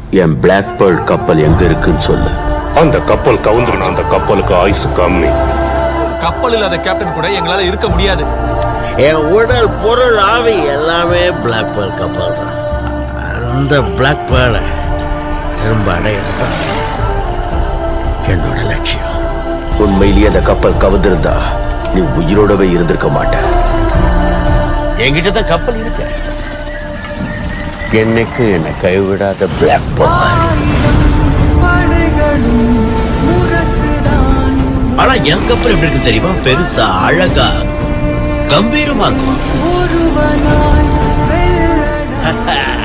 என் black pearl கப்பல் எங்க இருக்குன்னு சொல்லு அந்த கப்பல் கவுந்துருச்சு அந்த கப்பலுக்கு ஆயுசு கம்மி கப்பல் இல்லாத கேப்டன் கூட எங்களால இருக்க முடியாது என் உடல் பொருள் ஆவி எல்லாமே பிளாக் பேர்ல் கப்பல் தான் அந்த பிளாக் பேர்லை திரும்ப அடையிறது தான் என்னோட லட்சியம் உண்மையிலேயே அந்த கப்பல் கவுந்திருந்தா நீ உயிரோடவே இருந்திருக்க மாட்ட என்கிட்ட தான் கப்பல் இருக்கு என்னைக்கு என்னை கைவிடாத பிளாக் பேர்ல் ஆனா என் கப்பல் எப்படி இருக்கு தெரியுமா பெருசா அழகா கம்பீரமா இருக்கும்